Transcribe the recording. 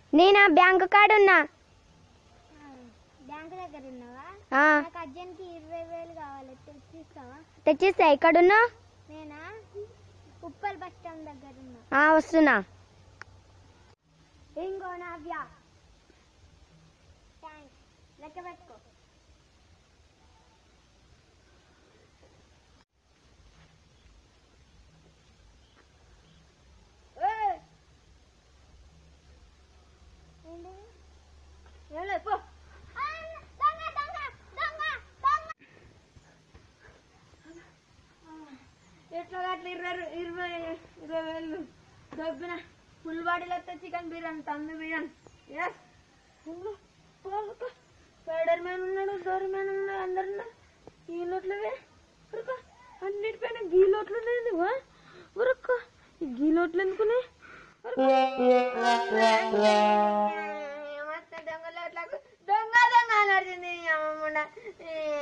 నేను ఆ బ్యాంకు కాడ ఉన్నా బ్యాంక్ దగ్గర ఉన్నావా ఆ, నాకు అర్జెంట్కి ఇరవై వేలు కావాలి తెచ్చిస్తావా తెచ్చిస్తా ఎక్కడున్నా నేనా ఉప్పల్ బస్ స్టాండ్ దగ్గర ఉన్నా ఆ, వస్తున్నా ఇంకో నవ్య థ్యాంక్స్ లెక్క పెట్టుకో ఎట్లా అట్లా ఇరవై ఇరవై ఇరవై వేలు దొబ్బిన ఫుల్ బాడీలో వస్తే చికెన్ బిర్యానీ తమ్మి బిర్యానీ ఎస్ స్పైడర్ మ్యాన్ ఉన్నాడు డోర్ మ్యాన్ ఉన్నాడు అందరు ఉన్నారు ఈ లోట్లవే ఉరుకో అన్నిటిపైన గీ లోట్లు లేదు ఉరక్క ఈ గీ లోట్లు ఎందుకునే దొంగ దొంగ అని అడిగింది అమ్మమ్మ